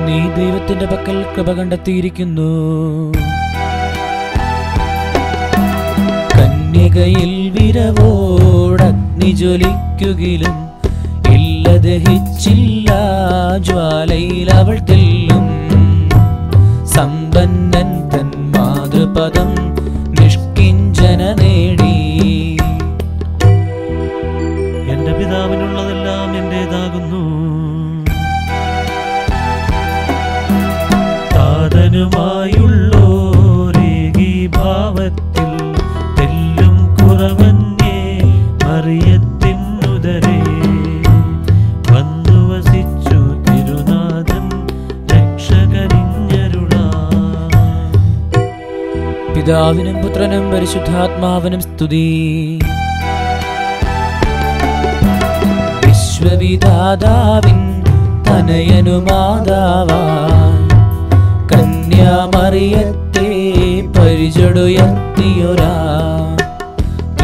നീ ദൈവത്തിന്റെ പക്കൽ കൃപ കണ്ടെത്തിയിരിക്കുന്നു കന്യകയിൽ വിരവോടഗ്നി ജ്വലിക്കുകിലും ഇല്ല ദഹിച്ചില്ല ജ്വാലയിൽ അവൾ തെല്ലും സമ്പന്നൻ തൻ മാതൃപദം നിഷ്കിഞ്ചന നേടി എന്റെ പിതാവിനുള്ളതെല്ലാം എന്റേതാകുന്നു താതനുമായുള്ളോരേകീ ഭാവത്തിൽ തെല്ലും കുറവന്യേ മറിയത്തിനുദരേ വന്നു വസിച്ചു തിരുനാഥൻ രക്ഷകരിഞ്ഞരുളാ പിതാവിനും പുത്രനും പരിശുദ്ധാത്മാവിനും സ്തുതി വിശ്വവിധാതാവിൻ തനയനു മാതാവാൻ കന്യാമറിയത്തെ പരിചടുയർത്തിയൊരാ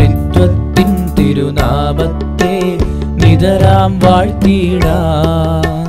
ത്രിത്വത്തിൻ തിരുനാമത്തെ നിതരാം വാഴ്ത്തിയിടാം